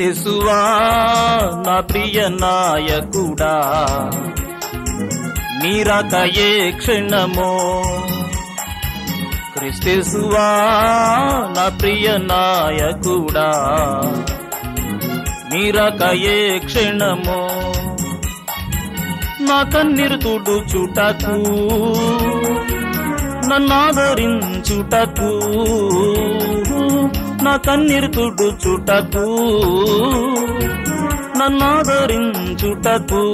క్రిస్తేసువా నా ప్రియ నాయకుడా నీరాకయే క్షణమో క్రిస్తేసువా నా ప్రియ నాయకుడా నీరాకయే క్షణమో నా కన్నీరు తుడుచుటకు నన్నాదరించుటకు నా కన్నీరు తుడుచుటకు నన్నాదరించుటకు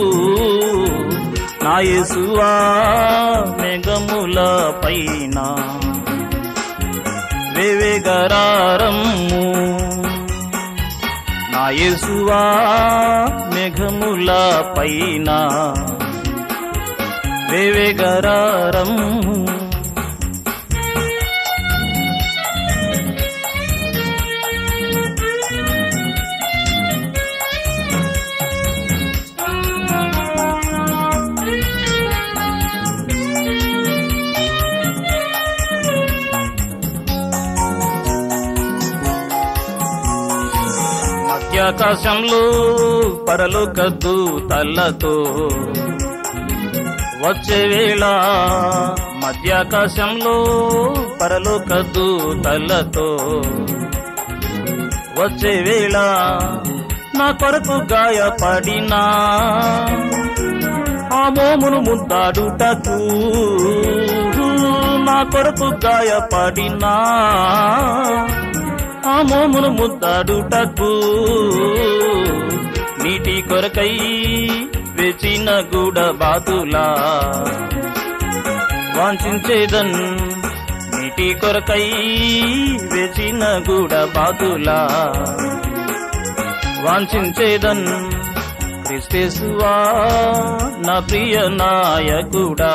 నా యేసువా మేఘముల పైన వేవేగరారమ్ము నా యేసువా మేఘముల పైన వేవేగరారమ్ము మధ్యాకాశంలో పరలోక దూతలతో వచ్చే వేళ మధ్యాకాశంలో పరలోక దూతలతో వచ్చే వేళ నా కొరకు గాయపడినా ఆ మోమును ముద్దాడుటకు నా కొరకు గాయపడినా ఆ మోమును ముద్దాడుటకు నీటి కొరకై వెచిన గూడ బాతులా వాంఛించేదన్ నీటి కొరకై వెచిన గూడ బాతులా వాంఛించేదన్ క్రిస్తేసువా నా ప్రియ నాయకుడా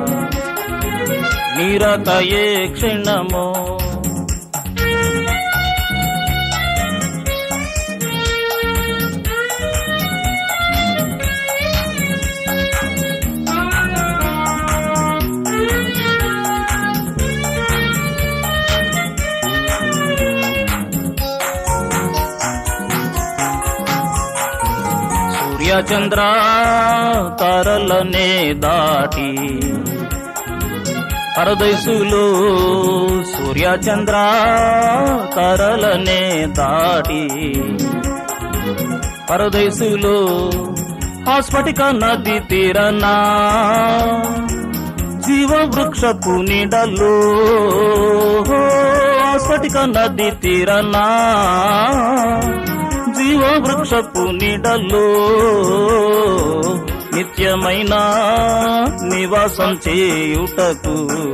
నీరకయే క్షణమో సూర్య చంద్ర తారలనే దాటి పరదేశులు సూర్య చంద్ర తారలనే దాటి పరదేశులు హాస్పటిక నది తీరనా జీవ వృక్షపు నీడలో హాస్పటిక నది తీరనా జీవ వృక్షపు నీడలో నిత్యమైన నివాసం చేయుటకు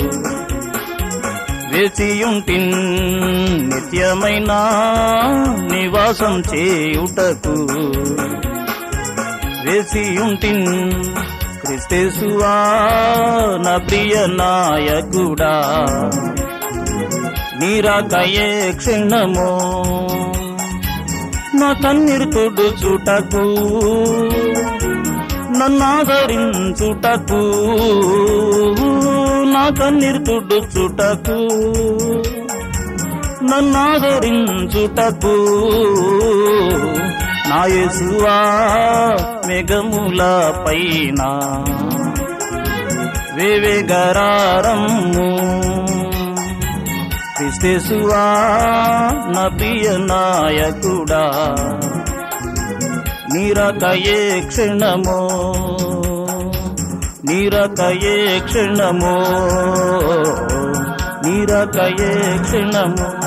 వేచియుంటిన్ నిత్యమైన నివాసం చేయుటకు వేచియుంటిన్ క్రిస్తేసువా నా ప్రియ నాయకుడా నీరాకయే క్షణమో నా కన్నీరు తుడుచుటకు నన్నాదరించుటకు నా కన్నీరు తుడుచుటకు నన్నాదరించుటకు నా యేసువా మేఘముల పైన వేవేగరారమ్ము క్రిస్తేసువా నా ప్రియ నాయకుడా నీరకయే క్షణమో నీరకయే క్షణమో నీరకయే క్షణమో